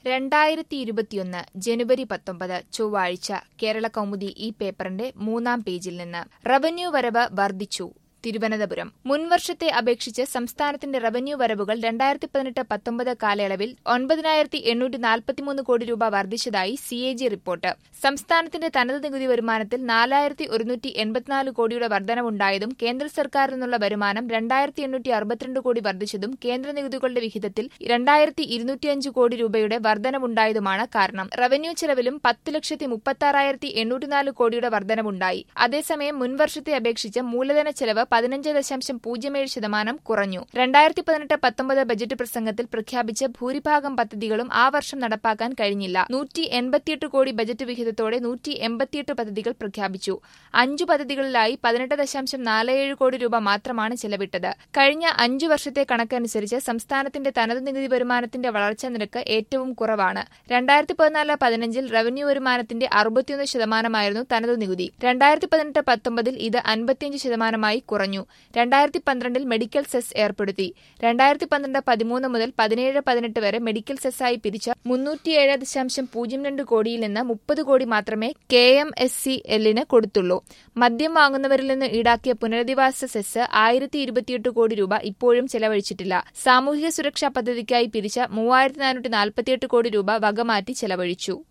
രണ്ടായിരത്തി ഇരുപത്തിയൊന്ന് ജനുവരി പത്തൊമ്പത് ചൊവ്വാഴ്ച കേരള കൗമുദി ഈ പേപ്പറിന്റെ മൂന്നാം പേജിൽ നിന്ന് റവന്യൂ വരവ് വർദ്ധിച്ചു തിരുവനന്തപുരം മുൻവർഷത്തെ അപേക്ഷിച്ച് സംസ്ഥാനത്തിന്റെ റവന്യൂ വരവുകൾ രണ്ടായിരത്തി പതിനെട്ട് പത്തൊമ്പത് കാലയളവിൽ ഒൻപതിനായിരത്തി എണ്ണൂറ്റി നാൽപ്പത്തിമൂന്ന് കോടി രൂപ വർദ്ധിച്ചതായി സി എ ജി റിപ്പോർട്ട് സംസ്ഥാനത്തിന്റെ തനത് നികുതി വരുമാനത്തിൽ നാലായിരത്തി ഒരുന്നൂറ്റി എൺപത്തിനാല് കോടിയുടെ വർധനവുണ്ടായതും കേന്ദ്ര സർക്കാരിൽ നിന്നുള്ള വരുമാനം രണ്ടായിരത്തി എണ്ണൂറ്റി അറുപത്തിരണ്ട് കോടി വർദ്ധിച്ചതും കേന്ദ്ര നികുതികളുടെ വിഹിതത്തിൽ രണ്ടായിരത്തി ഇരുന്നൂറ്റിയഞ്ച് കോടി രൂപയുടെ വർധനവുണ്ടായതുമാണ് കാരണം റവന്യൂ ചെലവിലും പത്ത് ലക്ഷത്തി മുപ്പത്തി എണ്ണൂറ്റിനാല് കോടിയുടെ വർധനവുണ്ടായി അതേസമയം മുൻവർഷത്തെ അപേക്ഷിച്ച് മൂലധന ചെലവ് പതിനഞ്ച് ദശാംശം പൂജ്യം ഏഴ് ശതമാനം കുറഞ്ഞു രണ്ടായിരത്തി പതിനെട്ട് പത്തൊമ്പത് ബജറ്റ് പ്രസംഗത്തിൽ പ്രഖ്യാപിച്ച ഭൂരിഭാഗം പദ്ധതികളും ആ വർഷം നടപ്പാക്കാൻ കഴിഞ്ഞില്ല നൂറ്റി എൺപത്തിയെട്ട് കോടി ബജറ്റ് വിഹിതത്തോടെ നൂറ്റി എൺപത്തിയെട്ട് പദ്ധതികൾ പ്രഖ്യാപിച്ചു അഞ്ചു പദ്ധതികളിലായി പതിനെട്ട് ദശാംശം നാല് ഏഴ് കോടി രൂപ മാത്രമാണ് ചെലവിട്ടത് കഴിഞ്ഞ അഞ്ചു വർഷത്തെ കണക്കനുസരിച്ച് സംസ്ഥാനത്തിന്റെ തനത് നികുതി വരുമാനത്തിന്റെ വളർച്ചാ നിരക്ക് ഏറ്റവും കുറവാണ് രണ്ടായിരത്തി പതിനാല് പതിനഞ്ചിൽ റവന്യൂ വരുമാനത്തിന്റെ അറുപത്തിയൊന്ന് ശതമാനമായിരുന്നു തനത് നികുതി രണ്ടായിരത്തി പതിനെട്ട് പത്തൊമ്പതിൽ ഇത് അൻപത്തിയഞ്ച് ശതമാനമായി കുറഞ്ഞു രണ്ടായിരത്തി പന്ത്രണ്ടിൽ മെഡിക്കൽ സെസ് ഏർപ്പെടുത്തി രണ്ടായിരത്തി പന്ത്രണ്ട് പതിമൂന്ന് മുതൽ പതിനേഴ് പതിനെട്ട് വരെ മെഡിക്കൽ സെസ്സായി പിരിച്ച മുന്നൂറ്റിയേഴ് ദശാംശം പൂജ്യം രണ്ട് കോടിയിൽ നിന്ന് മുപ്പത് കോടി മാത്രമേ കെ എം എസ് സി എല്ലിന് കൊടുത്തുള്ളൂ മദ്യം വാങ്ങുന്നവരിൽ നിന്ന് ഈടാക്കിയ പുനരധിവാസ സെസ് ആയിരത്തി ഇരുപത്തിയെട്ട് കോടി രൂപ ഇപ്പോഴും ചെലവഴിച്ചിട്ടില്ല സാമൂഹിക സുരക്ഷാ പദ്ധതിക്കായി പിരിച്ച മൂവായിരത്തി നാനൂറ്റി നാൽപ്പത്തിയെട്ട് കോടി രൂപ വകമാറ്റി ചെലവഴിച്ചു